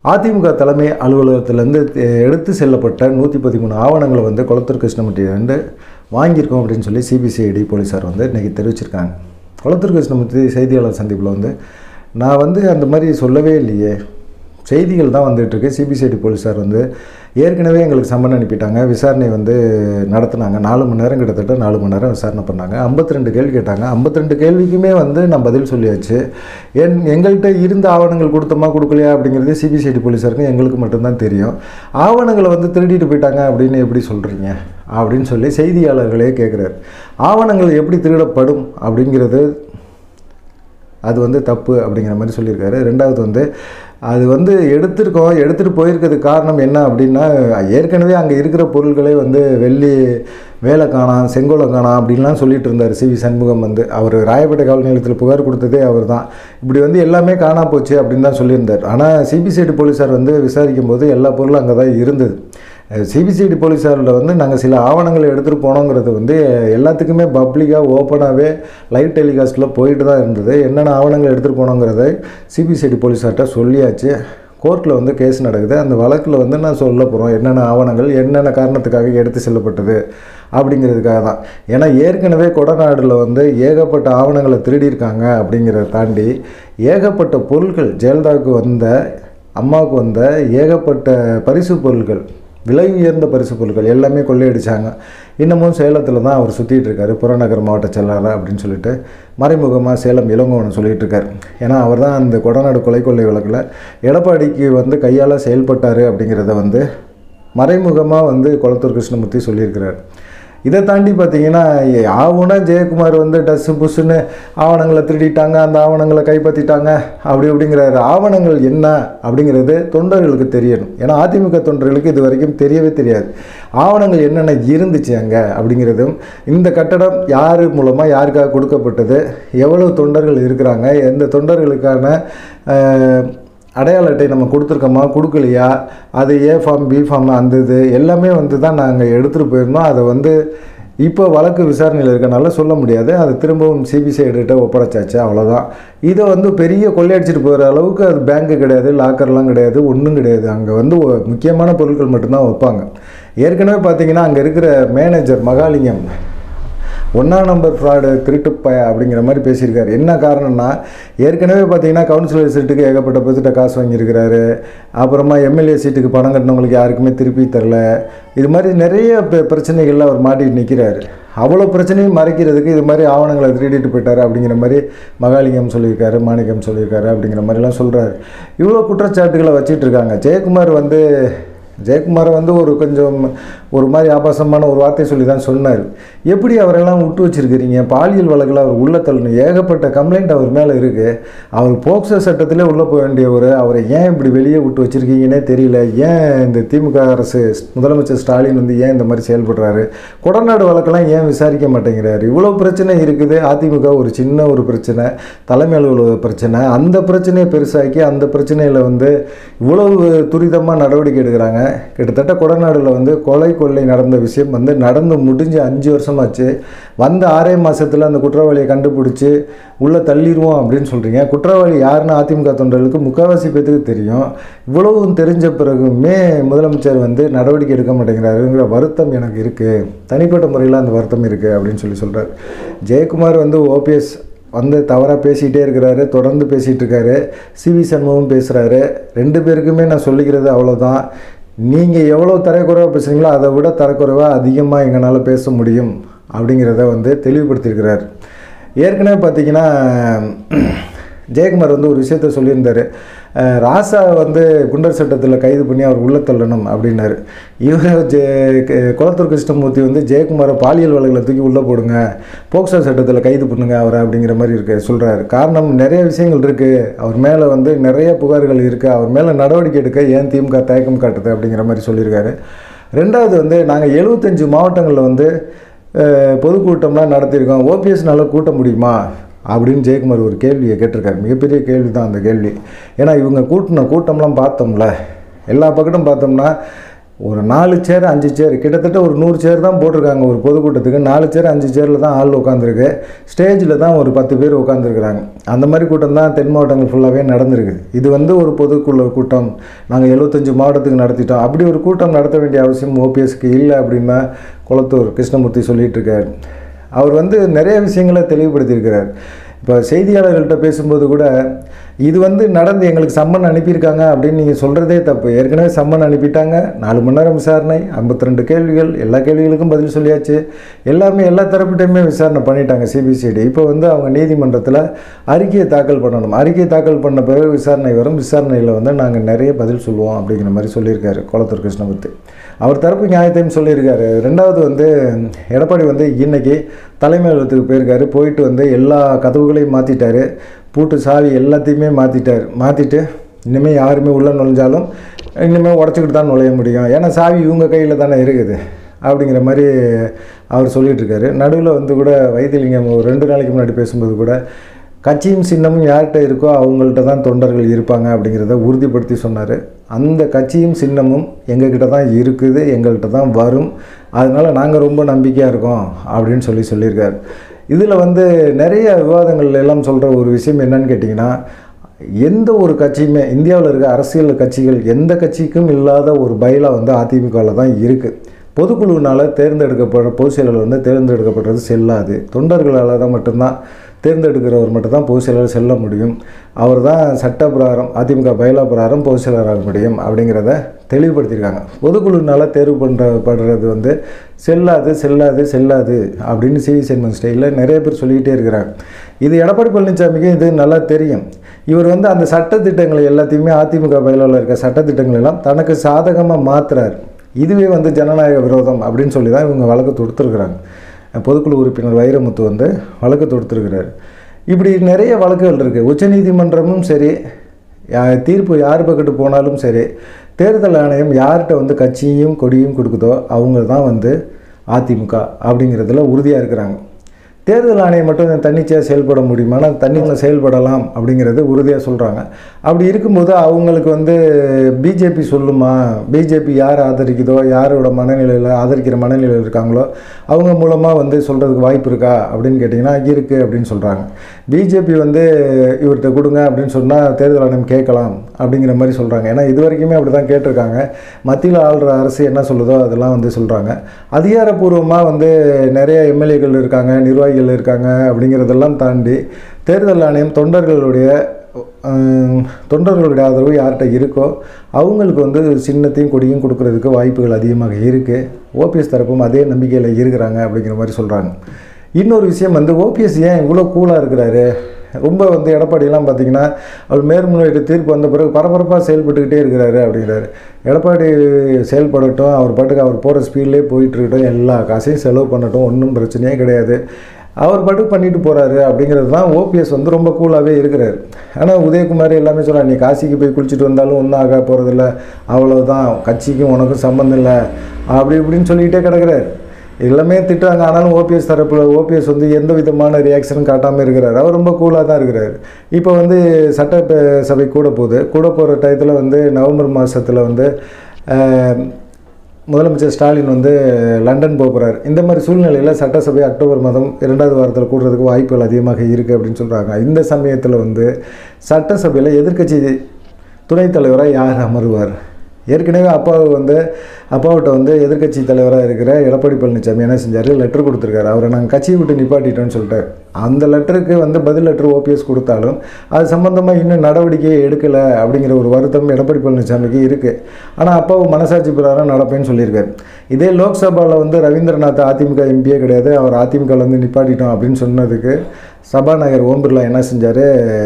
அதிமுக தலைமை அலுவலகத்திலேருந்து எடுத்து செல்லப்பட்ட நூற்றி பதிமூணு ஆவணங்களை வந்து குளத்தூர் கிருஷ்ணமூர்த்தி வாங்கியிருக்கோம் அப்படின்னு சொல்லி சிபிசிஐடி போலீஸார் வந்து இன்றைக்கி தெரிவிச்சிருக்காங்க குளத்தூர் கிருஷ்ணமூர்த்தி செய்தியாளர் சந்திப்பில் வந்து நான் வந்து அந்த மாதிரி சொல்லவே இல்லையே செய்திகள் தான் வந்துட்டுருக்கு சிபிசிஐடி போலீஸார் வந்து ஏற்கனவே எங்களுக்கு சம்மன் அனுப்பிட்டாங்க விசாரணை வந்து நடத்துனாங்க நாலு மணி நேரம் கிட்டத்தட்ட நாலு மணி நேரம் விசாரணை பண்ணாங்க 52 கேள்வி கேட்டாங்க 52 கேள்விக்குமே வந்து நான் பதில் சொல்லியாச்சு என் எங்கள்கிட்ட இருந்த ஆவணங்கள் கொடுத்தோமா கொடுக்கலையா அப்படிங்கிறது சிபிசிஐடி போலீஸாருக்கு எங்களுக்கு மட்டும்தான் தெரியும் ஆவணங்களை வந்து திருடிட்டு போயிட்டாங்க அப்படின்னு எப்படி சொல்கிறீங்க அப்படின்னு சொல்லி செய்தியாளர்களே கேட்குறாரு ஆவணங்கள் எப்படி திருடப்படும் அப்படிங்கிறது அது வந்து தப்பு அப்படிங்கிற மாதிரி சொல்லியிருக்காரு ரெண்டாவது வந்து அது வந்து எடுத்திருக்கோம் எடுத்துகிட்டு போயிருக்கிறதுக்கு காரணம் என்ன அப்படின்னா ஏற்கனவே அங்கே இருக்கிற பொருட்களே வந்து வெள்ளி வேலை காணாம் செங்கோலை காணாம் அப்படின்லாம் சொல்லிட்டு இருந்தார் சி வி சண்முகம் வந்து அவர் ராயப்பேட்டை காவல் நிலையத்தில் புகார் கொடுத்ததே அவர் தான் இப்படி வந்து எல்லாமே காணா போச்சு அப்படின்னு தான் சொல்லியிருந்தார் ஆனால் சிபிசிஐடி போலீஸார் வந்து விசாரிக்கும் போது எல்லா பொருளும் அங்கே தான் இருந்தது சிபிசிஐடி போலீஸாரில் வந்து நாங்கள் சில ஆவணங்களை எடுத்துகிட்டு போனோங்கிறது வந்து எல்லாத்துக்குமே பப்ளிக்காக ஓப்பனாகவே லைவ் டெலிகாஸ்ட்டில் போயிட்டு தான் இருந்தது என்னென்ன ஆவணங்கள் எடுத்துகிட்டு போனோங்கிறத சிபிசிஐடி போலீஸார்கிட்ட சொல்லியாச்சு கோர்ட்டில் வந்து கேஸ் நடக்குது அந்த வழக்கில் வந்து நான் சொல்ல போகிறோம் என்னென்ன ஆவணங்கள் என்னென்ன காரணத்துக்காக எடுத்து செல்லப்பட்டது அப்படிங்கிறதுக்காக தான் ஏன்னா ஏற்கனவே கொடநாடில் வந்து ஏகப்பட்ட ஆவணங்களை திருடியிருக்காங்க அப்படிங்கிறத தாண்டி ஏகப்பட்ட பொருட்கள் ஜெயலலிதாவுக்கு வந்த அம்மாவுக்கு வந்த ஏகப்பட்ட பரிசு பொருட்கள் விலை உயர்ந்த பரிசு பொருட்கள் எல்லாமே கொள்ளையடிச்சாங்க இன்னமும் சேலத்தில் தான் அவர் சுற்றிட்டு இருக்காரு புறநகர் மாவட்ட செயலாளர் அப்படின்னு சொல்லிட்டு மறைமுகமாக சேலம் இளங்கோவன் சொல்லிட்டு இருக்காரு ஏன்னா அவர் தான் அந்த கொடநாடு கொலை கொள்ளை வழக்கில் எடப்பாடிக்கு வந்து கையால் செயல்பட்டார் அப்படிங்கிறத வந்து மறைமுகமாக வந்து குளத்தூர் கிருஷ்ணமூர்த்தி சொல்லியிருக்கிறார் இதை தாண்டி பார்த்தீங்கன்னா ஆவுனா ஜெயக்குமார் வந்து டஸ்ஸு புஸ்ஸுன்னு ஆவணங்களை திருடிட்டாங்க அந்த ஆவணங்களை கைப்பற்றிட்டாங்க அப்படி அப்படிங்கிறாரு ஆவணங்கள் என்ன அப்படிங்கிறது தொண்டர்களுக்கு தெரியணும் ஏன்னா அதிமுக தொண்டர்களுக்கு இது வரைக்கும் தெரியவே தெரியாது ஆவணங்கள் என்னென்ன இருந்துச்சு அங்கே அப்படிங்கிறதும் இந்த கட்டடம் யார் மூலமாக யாருக்காக கொடுக்கப்பட்டது எவ்வளவு தொண்டர்கள் இருக்கிறாங்க எந்த தொண்டர்களுக்கான அஹ், அடையாள அட்டை நம்ம கொடுத்துருக்கோமா கொடுக்கலையா அது ஏ ஃபார்ம் பி ஃபார்ம் அந்த இது எல்லாமே வந்து தான் நாங்கள் எடுத்துகிட்டு போயிருந்தோம் அதை வந்து இப்போ வழக்கு விசாரணையில் இருக்கனால சொல்ல முடியாது அது திரும்பவும் சிபிசிஐடிட்ட ஒப்படைச்சாச்சு அவ்வளோதான் இதை வந்து பெரிய கொள்ளையடிச்சிட்டு போகிற அளவுக்கு அது பேங்க்கு கிடையாது லாக்கர்லாம் கிடையாது ஒன்றும் கிடையாது அங்கே வந்து ஒ- முக்கியமான பொருட்கள் மட்டும்தான் வைப்பாங்க ஏற்கனவே பார்த்தீங்கன்னா அங்கே இருக்கிற மேனேஜர் மகாலிங்கம் ஒன்றா நம்பர் ஃப்ராடு திருட்டு பய அப்படிங்கிற மாதிரி பேசியிருக்காரு என்ன காரணம்னா ஏற்கனவே பார்த்தீங்கன்னா கவுன்சிலர் சீட்டுக்கு ஏகப்பட்ட பேர்த்திட்ட காசு வாங்கியிருக்கிறாரு அப்புறமா எம்எல்ஏ சீட்டுக்கு பணம் கட்டினவங்களுக்கு யாருக்குமே திருப்பி தரல இது மாதிரி நிறைய பெ- பிரச்சனைகள்ல அவர் மாட்டிட்டு நிற்கிறாரு அவ்வளோ பிரச்சனையும் மறைக்கிறதுக்கு இது மாதிரி ஆவணங்களை திருடிட்டு போயிட்டாரு அப்படிங்கிற மாதிரி மகாலிங்கம் சொல்லியிருக்காரு மாணிக்கம் சொல்லியிருக்காரு அப்படிங்கிற மாதிரிலாம் சொல்கிறாரு இவ்வளோ குற்றச்சாட்டுகளை வச்சிட்டு இருக்காங்க ஜெயக்குமார் வந்து ஜெயக்குமாரை வந்து ஒரு கொஞ்சம் ஒரு மாதிரி ஆபாசமான ஒரு வார்த்தை சொல்லி தான் சொன்னார் எப்படி அவரெல்லாம் விட்டு வச்சிருக்கிறீங்க பாலியல் வழக்கில் அவர் உள்ள தள்ளணும் ஏகப்பட்ட கம்ப்ளைண்ட் அவர் மேலே இருக்குது அவர் போக்சோ சட்டத்திலே உள்ளே போக வேண்டியவர் அவரை ஏன் இப்படி வெளியே விட்டு வச்சிருக்கீங்கன்னே தெரியல ஏன் இந்த திமுக அரசு முதலமைச்சர் ஸ்டாலின் வந்து ஏன் இந்த மாதிரி செயல்படுறாரு கொடநாடு வழக்கெல்லாம் ஏன் விசாரிக்க மாட்டேங்கிறாரு இவ்வளோ பிரச்சனை இருக்குது அதிமுக ஒரு சின்ன ஒரு பிரச்சனை தலைமை அலுவலக பிரச்சனை அந்த பிரச்சனையை பெருசாக்கி அந்த பிரச்சனையில் வந்து இவ்வளவு துரிதமாக நடவடிக்கை எடுக்கிறாங்க கிட்டத்தட்ட கொடநாடுல வந்து கொலை கொள்ளை நடந்த விஷயம் வந்து நடந்து முடிஞ்சு அஞ்சு வருஷமாச்சு வந்த ஆறே மாசத்துல அந்த குற்றவாளியை கண்டுபிடிச்சி உள்ளே தள்ளிடுவோம் அப்படின்னு சொல்கிறீங்க குற்றவாளி யாருன்னு அதிமுக தொண்டர்களுக்கு முக்கால்வாசி பேத்துக்கு தெரியும் இவ்வளவும் தெரிஞ்ச பிறகுமே முதலமைச்சர் வந்து நடவடிக்கை எடுக்க மாட்டேங்கிறாருங்கிற வருத்தம் எனக்கு இருக்குது தனிப்பட்ட முறையில் அந்த வருத்தம் இருக்குது அப்படின்னு சொல்லி சொல்கிறார் ஜெயக்குமார் வந்து ஓபிஎஸ் வந்து தவறாக பேசிக்கிட்டே இருக்கிறாரு தொடர்ந்து பேசிகிட்டு இருக்காரு சிவி சண்முகம் பேசுகிறாரு ரெண்டு பேருக்குமே நான் சொல்லிக்கிறது அவ்வளோதான் நீங்கள் எவ்வளோ தரக்குறைவாக பேசுகிறீங்களோ அதை விட தரக்குறைவாக அதிகமாக எங்களால் பேச முடியும் அப்படிங்கிறத வந்து தெளிவுபடுத்தியிருக்கிறார் ஏற்கனவே பார்த்தீங்கன்னா ஜெயக்குமார் வந்து ஒரு விஷயத்த சொல்லியிருந்தார் அஹ், ராசா வந்து குண்டர் சட்டத்தில் கைது பண்ணி அவர் உள்ள தள்ளணும் அப்படின்னாரு இவர் ஜெ க- குளத்தூர் கிருஷ்ணமூர்த்தி வந்து ஜெயக்குமாரை பாலியல் வழக்கில் தூக்கி உள்ளே போடுங்க போக்சோ சட்டத்தில் கைது பண்ணுங்க அவரை அப்படிங்கிற மாதிரி இருக்கு சொல்கிறாரு காரணம் நிறைய விஷயங்கள் இருக்குது அவர் மேலே வந்து நிறைய புகார்கள் இருக்குது அவர் மேலே நடவடிக்கை எடுக்க ஏன் திமுக தயக்கம் காட்டுது அப்படிங்கிற மாதிரி சொல்லியிருக்காரு ரெண்டாவது வந்து நாங்கள் எழுபத்தஞ்சு மாவட்டங்களில் வந்து அஹ், பொதுக்கூட்டம்லாம் நடத்தியிருக்கோம் ஓபிஎஸ்னால கூட்ட முடியுமா அப்படின்னு ஜெயக்குமார் ஒரு கேள்வியை கேட்டிருக்காரு மிகப்பெரிய கேள்வி தான் அந்த கேள்வி ஏன்னா இவங்க கூட்டின கூட்டம்லாம் பார்த்தோம்ல எல்லா பக்கட்டும் பார்த்தோம்னா ஒரு நாலு சேர் அஞ்சு சேர் கிட்டத்தட்ட ஒரு நூறு சேர் தான் போட்டிருக்காங்க ஒரு பொதுக்கூட்டத்துக்கு நாலு சேர் அஞ்சு சேரில் தான் ஆள் உட்காந்துருக்கு ஸ்டேஜில் தான் ஒரு பத்து பேர் உட்காந்துருக்குறாங்க அந்த மாதிரி கூட்டம் தான் தென் மாவட்டங்கள் ஃபுல்லாகவே நடந்திருக்குது இது வந்து ஒரு பொதுக்குழு கூட்டம் நாங்கள் எழுபத்தஞ்சு மாவட்டத்துக்கு நடத்திட்டோம் அப்படி ஒரு கூட்டம் நடத்த வேண்டிய அவசியம் ஓபிஎஸ்க்கு இல்லை அப்படின்னா குளத்தூர் கிருஷ்ணமூர்த்தி சொல்லிட்டு இருக்கார் அவர் வந்து நிறைய விஷயங்களை தெளிவுபடுத்தியிருக்கிறார் இப்போ செய்தியாளர்கள்ட்ட பேசும்போது கூட இது வந்து நடந்து எங்களுக்கு சம்மன் அனுப்பியிருக்காங்க அப்படின்னு நீங்கள் சொல்கிறதே தப்பு ஏற்கனவே சம்மன் அனுப்பிட்டாங்க நாலு மணி நேரம் விசாரணை ஐம்பத்தி ரெண்டு கேள்விகள் எல்லா கேள்விகளுக்கும் பதில் சொல்லியாச்சு எல்லாமே எல்லா தரப்பிட்டையுமே விசாரணை பண்ணிட்டாங்க சிபிசிஐடி இப்போ வந்து அவங்க நீதிமன்றத்தில் அறிக்கையை தாக்கல் பண்ணணும் அறிக்கையை தாக்கல் பண்ண பிறகு விசாரணை வரும் விசாரணையில் வந்து நாங்கள் நிறைய பதில் சொல்லுவோம் அப்படிங்கிற மாதிரி சொல்லியிருக்காரு குளத்தூர் கிருஷ்ணமூர்த்தி அவர் தரப்பு நியாயத்தையும் சொல்லியிருக்காரு ரெண்டாவது வந்து எடப்பாடி வந்து இன்னைக்கு தலைமை அலுவலகத்துக்கு போயிருக்காரு போயிட்டு வந்து எல்லா கதவுகளையும் மாற்றிட்டாரு பூட்டு சாவி எல்லாத்தையுமே மாற்றிட்டார் மாற்றிட்டு இனிமேல் யாருமே உள்ளே நுழைஞ்சாலும் இனிமேல் உடச்சிக்கிட்டு தான் நுழைய முடியும் ஏன்னா சாவி இவங்க கையில் தானே இருக்குது அப்படிங்கிற மாதிரி அவர் சொல்லிட்டு இருக்காரு நடுவில் வந்து கூட வைத்தியலிங்கம் ஒரு ரெண்டு நாளைக்கு முன்னாடி பேசும்போது கூட கட்சியும் சின்னமும் யார்கிட்ட இருக்கோ அவங்கள்ட்ட தான் தொண்டர்கள் இருப்பாங்க அப்படிங்கிறத உறுதிப்படுத்தி சொன்னார் அந்த கட்சியும் சின்னமும் எங்ககிட்ட தான் இருக்குது எங்கள்கிட்ட தான் வரும் அதனால் நாங்கள் ரொம்ப நம்பிக்கையாக இருக்கோம் அப்படின்னு சொல்லி சொல்லியிருக்காரு இதில் வந்து நிறைய விவாதங்கள் எல்லாம் சொல்கிற ஒரு விஷயம் என்னன்னு கேட்டிங்கன்னா எந்த ஒரு கட்சியுமே இந்தியாவில் இருக்க அரசியல் கட்சிகள் எந்த கட்சிக்கும் இல்லாத ஒரு பயிலா வந்து அதிமுகவில் தான் இருக்குது பொதுக்குழுவினால் தேர்ந்தெடுக்கப்படுற பொதுச் செயலாளர் வந்து தேர்ந்தெடுக்கப்படுறது செல்லாது தொண்டர்களால் தான் மட்டும்தான் தேர்ந்தெடுக்கிறவர் மட்டும்தான் பொதுச் செயலாளர் செல்ல முடியும் அவர் தான் சட்ட பிரகாரம் அதிமுக பயிலா பிரகாரம் பொதுச் செயலாளராக முடியும் அப்படிங்கிறத தெளிவுபடுத்தியிருக்காங்க பொதுக்குழுவினால் தேர்வு பண்ணுறப்படுறது வந்து செல்லாது செல்லாது செல்லாது அப்படின்னு சிவி சென்மன் ஸ்டைலில் நிறைய பேர் சொல்லிக்கிட்டே இருக்கிறாங்க இது எடப்பாடி பழனிசாமிக்கு இது நல்லா தெரியும் இவர் வந்து அந்த சட்டத்திட்டங்களை எல்லாத்தையுமே அதிமுக பயிலாவில் இருக்க சட்டத்திட்டங்கள் எல்லாம் தனக்கு சாதகமாக மாற்றுறார் இதுவே வந்து ஜனநாயக விரோதம் அப்படின்னு சொல்லி தான் இவங்க வழக்கு தொடுத்துருக்குறாங்க பொதுக்குழு உறுப்பினர் வைரமுத்து வந்து வழக்கு தொடுத்துருக்கிறார் இப்படி நிறைய வழக்குகள் இருக்குது உச்சநீதிமன்றமும் சரி யா- தீர்ப்பு யார் பக்கத்து போனாலும் சரி தேர்தல் ஆணையம் யார்கிட்ட வந்து கட்சியும் கொடியும் கொடுக்குதோ அவங்க தான் வந்து அதிமுக அப்படிங்கிறதுல உறுதியாக இருக்கிறாங்க தேர்தல் ஆணையம் மட்டும் தன்னிச்சையாக செயல்பட முடியுமானா தன்னிச்சையாக செயல்படலாம் அப்படிங்கிறது உறுதியாக சொல்கிறாங்க அப்படி இருக்கும்போது அவங்களுக்கு வந்து பிஜேபி சொல்லுமா பிஜேபி யார் ஆதரிக்குதோ யாரோட மனநிலையில் ஆதரிக்கிற மனநிலையில் இருக்காங்களோ அவங்க மூலமாக வந்து சொல்கிறதுக்கு வாய்ப்பு இருக்கா அப்படின்னு கேட்டிங்கன்னா இருக்குது அப்படின்னு சொல்கிறாங்க பிஜேபி வந்து இவர்கிட்ட கொடுங்க அப்படின்னு சொன்னால் தேர்தல் ஆணையம் கேட்கலாம் அப்படிங்கிற மாதிரி சொல்கிறாங்க ஏன்னா இது வரைக்குமே அப்படி தான் கேட்டிருக்காங்க மத்தியில் ஆள்ற அரசு என்ன சொல்லுதோ அதெல்லாம் வந்து சொல்கிறாங்க அதிகாரப்பூர்வமாக வந்து நிறைய எம்எல்ஏக்கள் இருக்காங்க நிர்வாகிகள் இருக்காங்க அப்படிங்கிறதெல்லாம் தாண்டி தேர்தல் ஆணையம் தொண்டர்களுடைய ஹம், தொண்டர்களுடைய ஆதரவு யார்கிட்ட இருக்கோ அவங்களுக்கு வந்து சின்னத்தையும் கொடியும் கொடுக்கறதுக்கு வாய்ப்புகள் அதிகமாக இருக்குது ஓபிஎஸ் தரப்பும் அதே நம்பிக்கையில் இருக்கிறாங்க அப்படிங்கிற மாதிரி சொல்கிறாங்க இன்னொரு விஷயம் வந்து ஓபிஎஸ் ஏன் இவ்வளோ கூலாக இருக்கிறாரு ரொம்ப வந்து எடப்பாடியெல்லாம் பார்த்தீங்கன்னா அவர் மேல்முறையீட்டு தீர்ப்பு வந்த பிறகு பரபரப்பாக செயல்பட்டுக்கிட்டே இருக்கிறாரு அப்படிங்கிறாரு எடப்பாடி செயல்படட்டும் அவர் பாட்டுக்கு அவர் போகிற ஸ்பீட்லேயே போயிட்டு இருக்கட்டும் எல்லா காசையும் செலவு பண்ணட்டும் ஒன்றும் பிரச்சனையே கிடையாது அவர் பாட்டுக்கு பண்ணிட்டு போகிறாரு அப்படிங்கிறது தான் ஓபிஎஸ் வந்து ரொம்ப கூலாகவே இருக்கிறார் ஆனால் உதயகுமார் எல்லாமே சொல்கிறார் நீ காசிக்கு போய் குளிச்சுட்டு வந்தாலும் ஒன்றும் ஆக போகிறதில்ல அவ்வளோதான் கட்சிக்கும் உனக்கும் சம்மந்தம் இல்லை அப்படி இப்படின்னு சொல்லிக்கிட்டே கிடக்கிறார் எல்லாமே திட்டுறாங்க ஆனாலும் ஓபிஎஸ் தரப்பில் ஓபிஎஸ் வந்து எந்த விதமான ரியாக்ஷனும் காட்டாமல் இருக்கிறார் அவர் ரொம்ப கூலாக தான் இருக்கிறார் இப்போ வந்து சட்ட ப- சபை கூட போகுது கூட போகிற டயத்தில் வந்து நவம்பர் மாதத்தில் வந்து அஹ், முதலமைச்சர் ஸ்டாலின் வந்து லண்டன் போக போகிறார் இந்த மாதிரி சூழ்நிலையில் சட்டசபை அக்டோபர் மாதம் இரண்டாவது வாரத்தில் கூடுறதுக்கு வாய்ப்புகள் அதிகமாக இருக்குது அப்படின்னு சொல்கிறாங்க இந்த சமயத்தில் வந்து சட்டசபையில் எதிர்க்கட்சி துணைத் தலைவராக யார் அமருவார் ஏற்கனவே அப்பாவு வந்து அப்பாவிட்ட வந்து எதிர்க்கட்சி தலைவராக இருக்கிற எடப்பாடி பழனிசாமி என்ன செஞ்சார் லெட்டர் கொடுத்துருக்காரு அவரை நாங்கள் கட்சியை விட்டு நிப்பாட்டிட்டோன்னு சொல்லிட்டு அந்த லெட்டருக்கு வந்து பதில் லெட்டர் ஓபிஎஸ் கொடுத்தாலும் அது சம்மந்தமாக இன்னும் நடவடிக்கையை எடுக்கலை அப்படிங்கிற ஒரு வருத்தம் எடப்பாடி பழனிசாமிக்கு இருக்குது ஆனால் அப்பாவு மனசாட்சி பிரகாரம் நடப்பேன்னு சொல்லியிருக்காரு இதே லோக்சபாவில் வந்து ரவீந்திரநாத் அதிமுக எம்பியே கிடையாது அவர் அதிமுகவில் வந்து நிப்பாட்டிட்டோம் அப்படின்னு சொன்னதுக்கு சபாநாயகர் ஓம் பிர்லா என்ன செஞ்சார்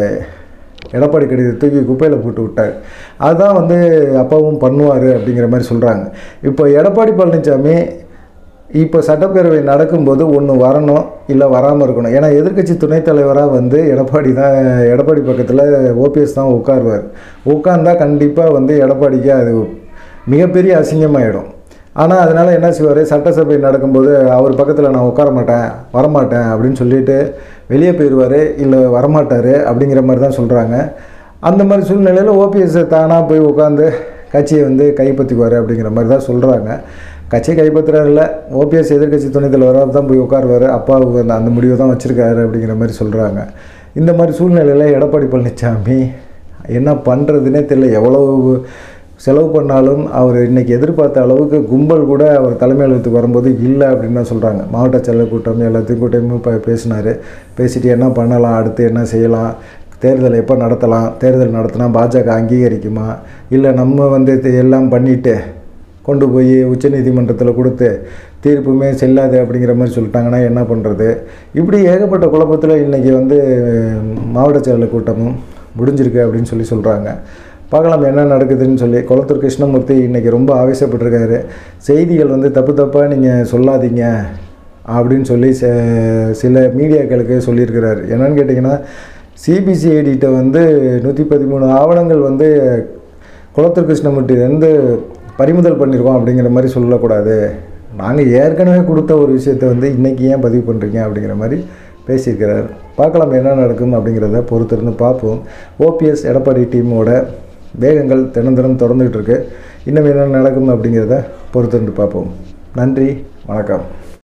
எடப்பாடி கடிதத்தை தூக்கி குப்பையில் போட்டு விட்டார் அதுதான் வந்து அப்பாவும் பண்ணுவார் அப்படிங்கிற மாதிரி சொல்கிறாங்க இப்போ எடப்பாடி பழனிசாமி இப்போ சட்டப்பேரவை நடக்கும்போது ஒன்று வரணும் இல்லை வராமல் இருக்கணும் ஏன்னா எதிர்க்கட்சி துணைத் தலைவராக வந்து எடப்பாடி தான் எடப்பாடி பக்கத்தில் ஓபிஎஸ் தான் உட்காருவார் உட்கார்ந்தா கண்டிப்பாக வந்து எடப்பாடிக்கு அது மிகப்பெரிய அசிங்கமாயிடும் ஆனால் அதனால் என்ன செய்வார் சட்டசபை நடக்கும்போது அவர் பக்கத்தில் நான் உட்கார மாட்டேன் வரமாட்டேன் அப்படின்னு சொல்லிட்டு வெளியே போயிடுவார் இல்லை வரமாட்டார் அப்படிங்கிற மாதிரி தான் சொல்கிறாங்க அந்த மாதிரி சூழ்நிலையில் ஓபிஎஸ் தானாக போய் உட்காந்து கட்சியை வந்து கைப்பற்றிக்குவார் அப்படிங்கிற மாதிரி தான் சொல்கிறாங்க கட்சியை கைப்பற்றுறாருல ஓபிஎஸ் எதிர்க்கட்சி துணைத் தலைவராக தான் போய் உட்காருவார் அப்பாவுக்கு அந்த அந்த முடிவை தான் வச்சுருக்காரு அப்படிங்கிற மாதிரி சொல்கிறாங்க இந்த மாதிரி சூழ்நிலையில் எடப்பாடி பழனிசாமி என்ன பண்ணுறதுனே தெரியல எவ்வளவு செலவு பண்ணாலும் அவர் இன்றைக்கி எதிர்பார்த்த அளவுக்கு கும்பல் கூட அவர் தலைமை அலுவலகத்துக்கு வரும்போது இல்லை அப்படின்னு தான் சொல்கிறாங்க மாவட்ட செயலர் கூட்டம் எல்லாத்தையும் கூட்டமும் இப்போ பேசினார் பேசிட்டு என்ன பண்ணலாம் அடுத்து என்ன செய்யலாம் தேர்தல் எப்போ நடத்தலாம் தேர்தல் நடத்தினா பாஜக அங்கீகரிக்குமா இல்லை நம்ம வந்து இது எல்லாம் பண்ணிவிட்டு கொண்டு போய் உச்சநீதிமன்றத்தில் கொடுத்து தீர்ப்புமே செல்லாது அப்படிங்கிற மாதிரி சொல்லிட்டாங்கன்னா என்ன பண்ணுறது இப்படி ஏகப்பட்ட குழப்பத்தில் இன்றைக்கி வந்து மாவட்ட செயலர் கூட்டமும் முடிஞ்சிருக்கு அப்படின்னு சொல்லி சொல்கிறாங்க பார்க்கலாம் என்ன நடக்குதுன்னு சொல்லி குளத்தூர் கிருஷ்ணமூர்த்தி இன்றைக்கி ரொம்ப ஆவேசப்பட்டிருக்காரு செய்திகள் வந்து தப்பு தப்பாக நீங்கள் சொல்லாதீங்க அப்படின்னு சொல்லி ச- சில மீடியாக்களுக்கு சொல்லியிருக்கிறாரு என்னன்னு கேட்டிங்கன்னா சிபிசிஐடிகிட்ட வந்து நூற்றி பதிமூணு ஆவணங்கள் வந்து குளத்தூர் கிருஷ்ணமூர்த்தியிலேருந்து பறிமுதல் பண்ணியிருக்கோம் அப்படிங்கிற மாதிரி சொல்லக்கூடாது நாங்கள் ஏற்கனவே கொடுத்த ஒரு விஷயத்தை வந்து இன்றைக்கி ஏன் பதிவு பண்ணுறீங்க அப்படிங்கிற மாதிரி பேசியிருக்கிறார் பார்க்கலாம் என்ன நடக்கும் அப்படிங்கிறத பொறுத்திருந்து பார்ப்போம் ஓபிஎஸ் எடப்பாடி டீமோட வேகங்கள் தினம் தினம் தொடர்ந்துகிட்டு இருக்கு இன்னும் என்ன நடக்கும் அப்படிங்கிறத பொறுத்திருந்து பார்ப்போம் நன்றி வணக்கம்